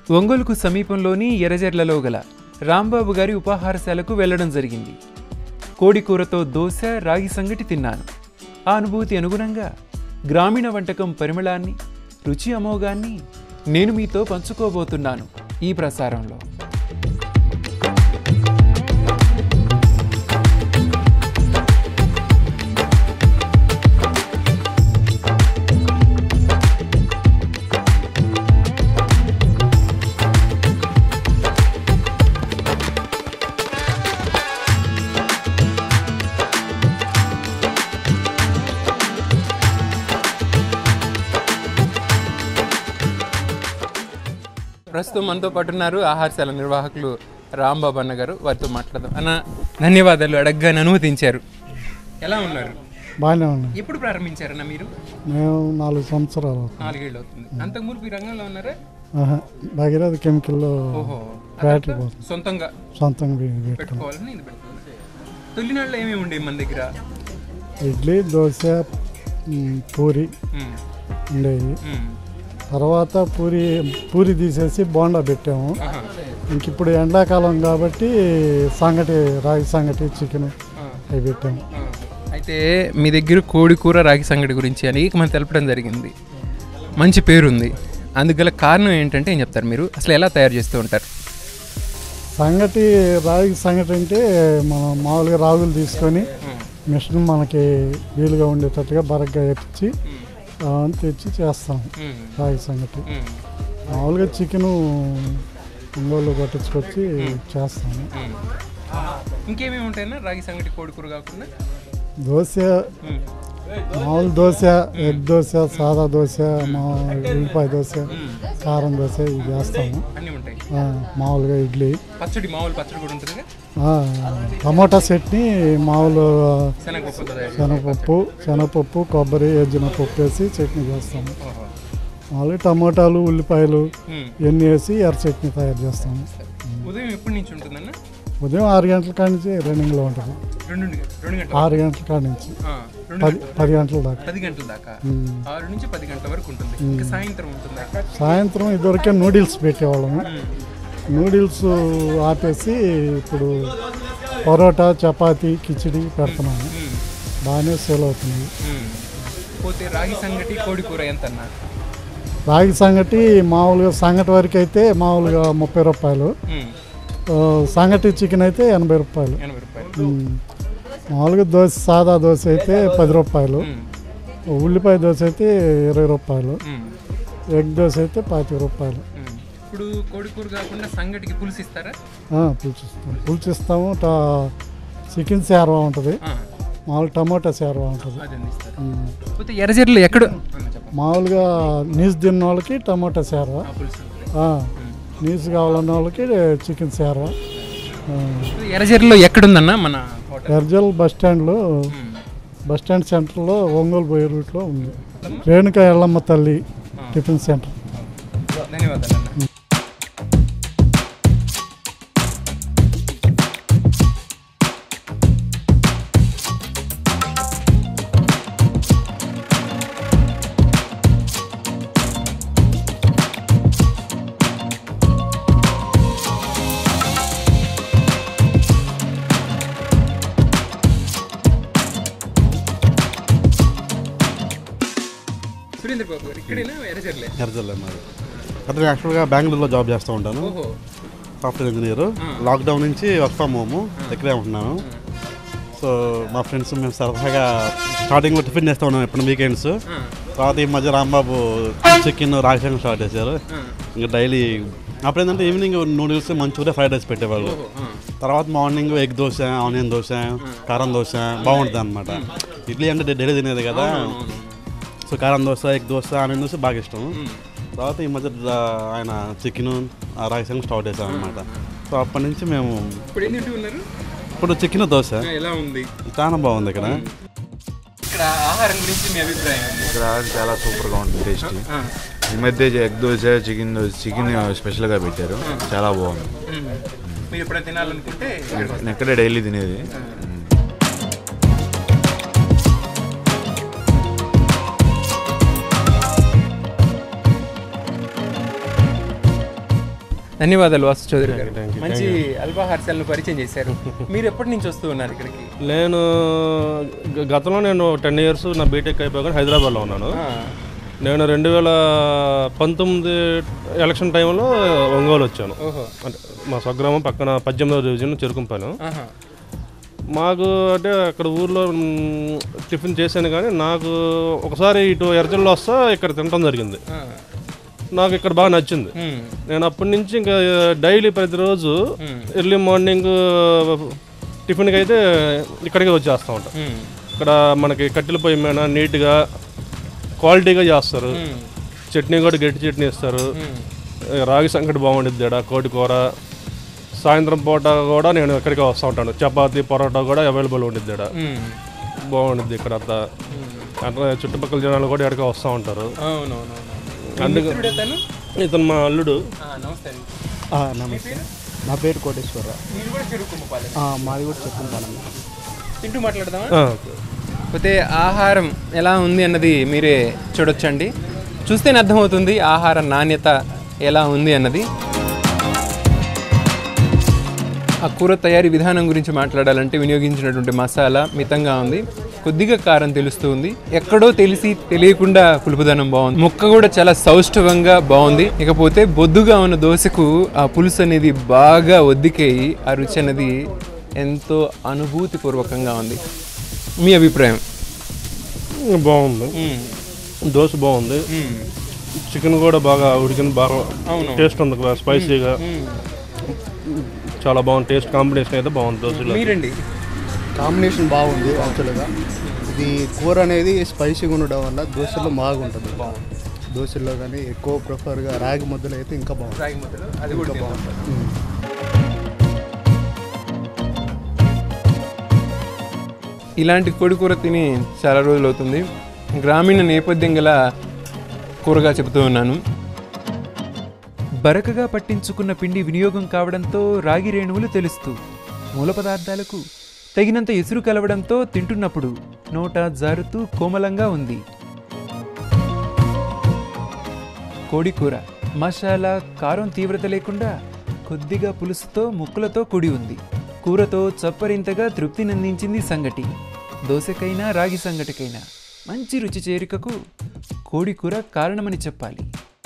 ఒంగోలుకు సమీపంలోని ఎర్రజెర్లలో గల రాంబాబు గారి ఉపాహారశాలకు వెళ్ళడం జరిగింది కోడి కూరతో దోశ రాగి సంగటి తిన్నాను ఆ అనుభూతి అనుగుణంగా గ్రామీణ వంటకం పరిమళాన్ని రుచి అమోఘాన్ని నేను మీతో పంచుకోబోతున్నాను ఈ ప్రసారంలో ప్రస్తుతం మనతో పాటు ఉన్నారు ఆహారశాల నిర్వాహకులు రాంబాబు అన్న గారు వారితో మాట్లాడదాం అన్న ధన్యవాదాలు అడగ్గానే అనుమతించారు ఎలా ఉన్నారు బాగానే ఉన్నాయి ఎప్పుడు ప్రారంభించారన్న మీరు మేము నాలుగు సంవత్సరాలు అవుతుంది. నాలుగేళ్ళు అవుతుంది అంతకు మునుపు ఈ రంగంలో ఉన్నారా ఆహా, భగీరథ కెమికల్లో ఓహో ఫ్యాక్టరీ పోతుంది సొంతంగా సొంతంగా పె- పెట్టుకున్నాం పెట్టుకోవాలని ఇది పెట్టుకున్నారు తొలినాళ్ళు ఏమేమి ఉండేవి మన దగ్గర ఇడ్లీ దోశ మ్, పూరి ఉమ్, ఉండేవి ఉమ్, తర్వాత పూరి పూరి తీసేసి బోండా పెట్టాము ఆహా, ఇంక ఇప్పుడు ఎండాకాలం కాబట్టి సంగటి రాగి సంగటి చికెన్ ఆ, అవి పెట్టాము ఆ. అయితే మీ దగ్గర కోడి కూర రాగి సంగటి గురించి అనేక మంది తెలపడం జరిగింది మంచి పేరుంది అందుగల కారణం ఏంటంటే ఏం చెప్తారు మీరు అసలు ఎలా తయారు చేస్తూ ఉంటారు సంగటి రాగి సంగటి అంటే మనం మామూలుగా రాగులు తీసుకొని మిషన్ మనకి వీలుగా ఉండేటట్టుగా బరగ్గా వేపించి అవన్నీ తెచ్చి చేస్తాం రాగి సంగటి మామూలుగా చికెను ఒంగోలు కొట్టించుకొచ్చి చేస్తాము ఇంకేమేమి ఉంటాయన్నా రాగి సంగటి కోడి కూర కాకుండా దోశ ఉమ్, మామూలు దోశ ఎగ్ దోశ సాదా దోశ మా ఉల్లిపాయ దోశ కారం దోశ ఇవి చేస్తాము అన్నీ ఉంటాయి ఆ, మామూలుగా ఇడ్లీ పచ్చడి మామూలు పచ్చడి కూడా ఉంటుంది ఆ, టమోటా చట్నీ మామూలు శనగపప్పు తయారు శనగపప్పు శనగపప్పు కొబ్బరి ఎజ్జిన పప్పు వేసి చట్నీ చేస్తాము ఓహో. మామూలుగా టమోటాలు ఉల్లిపాయలు ఉమ్. ఇవన్నీ వేసి ఎర్ర చట్నీ తయారు చేస్తాము ఉదయం ఎప్పటి నుంచి ఉంటుందన్న ఉదయం ఆరు గంటల కాడి నుంచి రన్నింగ్లో ఉంటుంది రెండు రెండు గంటల ఆరు గంటల కాడి నుంచి ఆ, రెండు పది పది గంటల దాకా పది గంటల దాకా ఉమ్. ఆరు నుంచి పది గంటల వరకు ఉంటుంది ఇంకా సాయంత్రం ఉంటుందా సాయంత్రం ఇదివరకే నూడిల్స్ పెట్టేవాళ్ళము నూడిల్స్ ఆపేసి ఇప్పుడు పరోటా చపాతీ కిచిడి పెడుతున్నాము ఉమ్, బాగానే సేల్ అవుతుంది ఉమ్. పోతే రాగి సంగటి కోడి కూర ఎంత అన్న రాగి సంగటి మామూలుగా సంగటి వరకు అయితే మామూలుగా ముప్పై రూపాయలు ఉమ్, ఆ, సంగటి చికెన్ అయితే ఎనభై రూపాయలు ఎనభై రూపాయలు ఉమ్. మామూలుగా దోశ సాదా దోశ అయితే పది రూపాయలు ఉమ్, ఉల్లిపాయ దోశ అయితే ఇరవై రూపాయలు ఉమ్, ఎగ్ దోశ అయితే పాతిక రూపాయలు ఉమ్. ఇప్పుడు కోడి కూర కాకుండా సంగటికి పులుసు ఇస్తారా ఆ, పులుచిస్తాము పులుచిస్తాము టా చికెన్ శారవా ఉంటుంది ఆ, మామూలు టమాటా శారవా ఉంటుంది అది అందిస్తారు ఉమ్. పోతే ఎర్రజెర్లు ఎక్కడ అన్న చెప్పండి మామూలుగా నీసు తిన్న వాళ్ళకి టమాటా శారవా ఆ పులుసు ఉంటుంది. ఆ, నీసు కావాలన్న వాళ్ళకి చికెన్ శారవా ఇప్పుడు ఎర్రజెర్లో ఎక్కడుందన్న మన హోటల్ ఎర్జల్ బస్ స్టాండ్లో ఉమ్. బస్ స్టాండ్ సెంటర్లో ఒంగోలు పోయే రూట్లో ఉంది రేణుక ఎల్లమ్మ తల్లి టిఫిన్ సెంటర్ ధన్యవాదాలు అన్న సురేంద్ర బాబు గారు ఇక్కడేనా ఎర్రజెర్లే ఎర్రజల్లే మాది అంటే నేను యాక్చువల్గా బెంగళూరులో జాబ్ చేస్తూ ఉంటాను ఓహో సాఫ్ట్వేర్ ఇంజనీర్ లాక్డౌన్ నుంచి వర్క్ ఫ్రమ్ హోమ్ ఇక్కడే ఉంటున్నాను సో మా ఫ్రెండ్స్ మేము సరదాగా స్టార్టింగ్లో టిఫిన్ చేస్తూ ఉన్నాం ఎప్పుడు వీకెండ్స్ ఆ, తర్వాత ఈ మధ్య రాంబాబు చికెన్ రాగిసంగం స్టార్ట్ చేశారు ఆ, ఇంకా డైలీ అప్పుడు ఏంటంటే evening noodles manchuria fried rice పెట్టేవాళ్ళు ఓహో, ఆ, తర్వాత morning egg dosa onion dosa కారం దోశ బాగుంటుంది అనమాట ఇడ్లీ అంటే డైలీ తినేది కదా అవునవును. సో కారం దోశ ఎగ్ దోశ ఆనియన్ దోశ బాగా ఇష్టం ఉమ్. తర్వాత ఈ మధ్య ద- ఆయన చికెన్ రాయిసం స్టార్ట్ చేశాం అనమాట సో అప్పటి నుంచి మేము ఇప్పుడు ఏం తింటూ ఉన్నారు ఇప్పుడు చికెన్ దోశ ఆ, ఎలా ఉంది చాలా బాగుంది ఇక్కడ ఇక్కడ ఆహారం గురించి మీ అభిప్రాయం ఏంటి? ఇక్కడ చాలా సూపర్గా ఉంటుంది టేస్టీ ఆ, ఈ మధ్య egg dosa chicken dosa chicken స్పెషల్గా పెట్టారు చాలా బాగుంది ఉమ్. మీరు ఎప్పుడైనా తినాలనుకుంటే నేను ఇక్కడే డైలీ తినేది ధన్యవాదాలు వాసు చౌదరి గారు thank you, మంచి అల్పాహారశాలను పరిచయం చేశారు మీరు ఎప్పటి నుంచి వస్తూ ఉన్నారు ఇక్కడికి నేను గ- గతంలో నేను టెన్ ఇయర్స్ నా బీటెక్ అయిపోయాక హైదరాబాద్లో ఉన్నాను ఆ, నేను రెండు వేల పంతొమ్మిది ఎలక్షన్ టైంలో ఒంగోలు వచ్చాను ఓహో అంటే మా స్వగ్రామం పక్కన పద్దెనిమిదవ డివిజన్ చెరుకుంపాను ఆహా. మాకు అంటే అక్కడ ఊర్లో మ్, టిఫిన్ చేశాను కానీ నాకు ఒకసారి ఇటు ఎర్జల్లో వస్తా ఇక్కడ తినడం జరిగింది ఆ. నాకు ఇక్కడ బాగా నచ్చింది ఉమ్. నేను అప్పటి నుంచి ఇంకా డైలీ ప్రతిరోజు ఎర్లీ మార్నింగ్ టిఫిన్కి అయితే ఇక్కడికి వచ్చేస్తూ ఉంటాం ఉమ్. ఇక్కడ మనకి కట్టెల పొయ్యి మీద నీట్గా క్వాలిటీగా చేస్తారు ఉమ్. చట్నీ కూడా గట్టి చట్నీ ఇస్తారు ఉమ్. రాగి సంకటి బాగుండిద్ది ఇక్కడ కోటి కూర సాయంత్రం పూట కూడా నేను ఇక్కడికి వస్తూ ఉంటాను చపాతీ పొరోటా కూడా అవైలబుల్ ఉండిద్ది ఇక్కడ ఉమ్. బాగుండిద్ది ఇక్కడ అంతా అట్లా చుట్టుపక్కల జనాలు కూడా ఇక్కడికి వస్తూ ఉంటారు అవునవునవును అందుకు మిత్రుడే తను? ఇతను మా అల్లుడు ఆ, నమస్తే అండి. ఆ, నమస్తే నా పేరు కోటేశ్వరరావు మీరు కూడా చెరుకుమ్మపాలెం. ఆ, మాది కూడా చెప్పుకుంటాను తింటూ మాట్లాడదామా ఆ, పోతే ఆహారం ఎలా ఉంది అన్నది మీరే చూడొచ్చండి చూస్తేనే అర్థమవుతుంది ఆహార నాణ్యత ఎలా ఉంది అన్నది ఆ కూర తయారీ విధానం గురించి మాట్లాడాలంటే వినియోగించినటువంటి మసాలా మితంగా ఉంది కొద్దిగా కారం తెలుస్తూ ఉంది ఎక్కడో తెలిసి తెలియకుండా పులుపుదనం బాగుంది ముక్క కూడా చాలా సౌష్ఠవంగా బాగుంది ఇకపోతే బొద్దుగా ఉన్న దోశకు ఆ పులుసు అనేది బాగా ఒద్దికేయి ఆ రుచి అనేది ఎంతో అనుభూతిపూర్వకంగా ఉంది మీ అభిప్రాయం బాగుంది దోశ బాగుంది చికెన్ కూడా బాగా ఉడికింది బాగా టేస్ట్ ఉంది కదా స్పైసీగా చాలా బాగుంది టేస్ట్ కాంబినేషన్ అయితే బాగుంది దోశలో మీరండి కాంబినేషన్ బాగుంది యాక్చువల్గా ఇది కూర అనేది స్పైసీగా ఉండడం వల్ల దోశలో బాగుంటుంది దోశల్లో కానీ ఎక్కువ ప్రిఫర్గా రాగి ముద్దలు అయితే ఇంకా బాగుంటుంది రాగి ముద్దలు అది కూడా తిందాం. ఇలాంటి కోడి కూర తిని చాలా రోజులు అవుతుంది గ్రామీణ నేపథ్యం గల కూరగా చెబుతూ ఉన్నాను బరకగా పట్టించుకున్న పిండి వినియోగం కావడంతో రాగి రేణువులు తెలుస్తూ మూల పదార్థాలకు తగినంత ఎసురు కలవడంతో తింటున్నప్పుడు నోట జారుతూ కోమలంగా ఉంది కోడి కూర మసాలా కారం తీవ్రత లేకుండా కొద్దిగా పులుసుతో ముక్కలతో కూడి ఉంది కూరతో చప్పరింతగా తృప్తినందించింది సంగటి దోశకైనా రాగి సంగటికైనా మంచి రుచి చేరికకు కోడి కూర కారణమని చెప్పాలి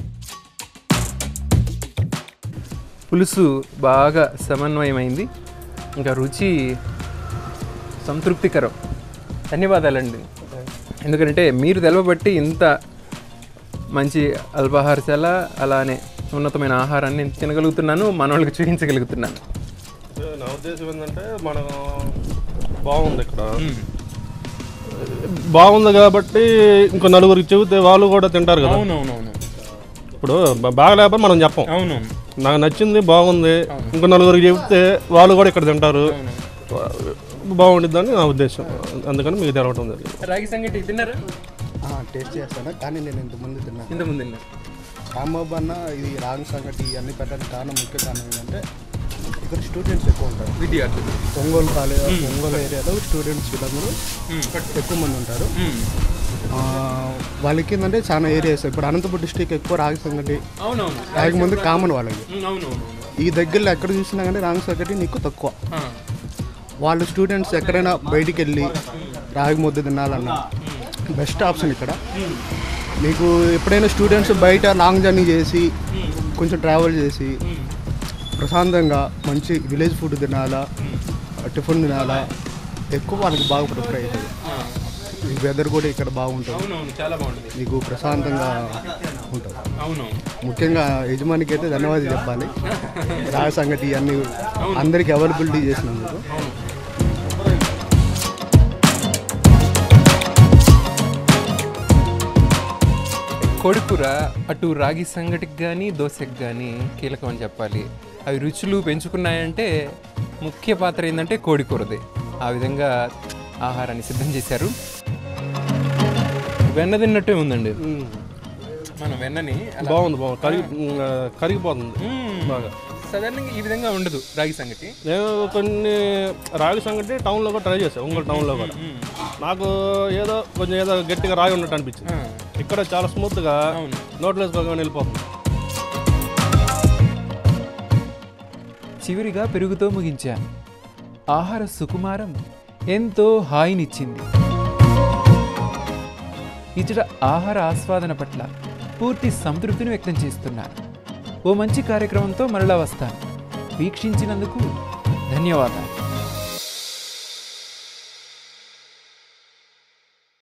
పులుసు బాగా సమన్వయమైంది ఇంకా రుచి సంతృప్తికరం ధన్యవాదాలండి ఎందుకంటే మీరు తెలవబట్టి ఇంత మంచి అల్పాహారశాల అలానే ఉన్నతమైన ఆహారాన్ని నేను తినగలుగుతున్నాను మన వాళ్ళకి చూపించగలుగుతున్నాను నా ఉద్దేశం ఏంటంటే మనం బాగుంది ఇక్కడ బాగుంది కాబట్టి ఇంకో నలుగురికి చెబితే వాళ్ళు కూడా తింటారు కదా అవునవునవును ఇప్పుడు బ- బాగలేకపోతే మనం చెప్పం అవునవును నాకు నచ్చింది బాగుంది ఇంకో నలుగురికి చెబితే వాళ్ళు కూడా ఇక్కడ తింటారు బాగుండిద్దని నా ఉద్దేశం అందుకని మీకు తెలవటం జరిగింది రాగి సంగటి తిన్నారా టేస్ట్ చేస్తాను కానీ నేను ఇంతకుముందు తిన్నాను ఇంతకుముందు తిన్నారు రాంబాబు అన్న ఇది రాగి సంగటి ఇవన్నీ పెట్టడానికి కారణం ముఖ్య కారణం ఏంటంటే ఇక్కడ స్టూడెంట్స్ ఎక్కువ ఉంటారు విద్యార్థులు ఒంగోలు కాలేజ్ ఒంగోలు ఏరియాలో స్టూడెంట్స్ వీళ్ళందరూ ఎక్కువ మంది ఉంటారు ఆ, వాళ్ళకి ఏంటంటే చాలా ఏరియాస్ ఇప్పుడు అనంతపురం డిస్టిక్ ఎక్కువ రాగి సంగటి అవునవును రాగి మంది కామన్ వాళ్ళకి అవునవును ఈ దగ్గరలో ఎక్కడ చూసినా కానీ రాగి సంగటి నీకు తక్కువ వాళ్ళు స్టూడెంట్స్ ఎక్కడైనా బయటికి వెళ్ళి రాగి ముద్ద తినాలన్నా బెస్ట్ ఆప్షన్ ఇక్కడ మీకు ఎప్పుడైనా స్టూడెంట్స్ బయట లాంగ్ జర్నీ చేసి కొంచెం ట్రావెల్ చేసి ప్రశాంతంగా మంచి విలేజ్ ఫుడ్ తినాలా టిఫిన్ తినాలా ఎక్కువ వాళ్ళకి బాగా ప్రిఫర్ అవుతుంది ఈ వెదర్ కూడా ఇక్కడ బాగుంటుంది అవునవును చాలా బాగుంటుంది మీకు ప్రశాంతంగా ఉంటుంది అవునవును ముఖ్యంగా యజమానికి అయితే ధన్యవాదాలు చెప్పాలి రాగి సంగటి అన్ని అందరికి అవైలబిలిటీ చేసినందుకు కోడికూర అటు రాగి సంగటికి కానీ దోశకి కానీ కీలకం అని చెప్పాలి అవి రుచులు పెంచుకున్నాయంటే ముఖ్య పాత్ర ఏంటంటే కోడికూరదే ఆ విధంగా ఆహారాన్ని సిద్ధం చేశారు వెన్న తిన్నట్టే ఉందండి మనం వెన్నని బాగుంది బాగుంది కరిగి ఆ, కరిగిపోతుంది బాగా సాధారణంగా ఈ విధంగా ఉండదు రాగి సంగటి నేను కొన్ని రాగి సంగటి టౌన్లో కూడా ట్రై చేశాను ఒంగోలు టౌన్లో కూడా నాకు ఏదో కొంచెం ఏదో గట్టిగా రాగి ఉన్నట్టు అనిపించింది ఇక్కడ చాలా స్మూత్గా నోట్లో వేసుకోగానే వెళ్ళిపోతుంది చివరిగా పెరుగుతో ముగించాను ఆహార సుకుమారం ఎంతో హాయినిచ్చింది ఇచ్చట ఆహార ఆస్వాదన పట్ల పూర్తి సంతృప్తిని వ్యక్తం చేస్తున్నాను ఓ మంచి కార్యక్రమంతో మరలా వస్తాను వీక్షించినందుకు ధన్యవాదాలు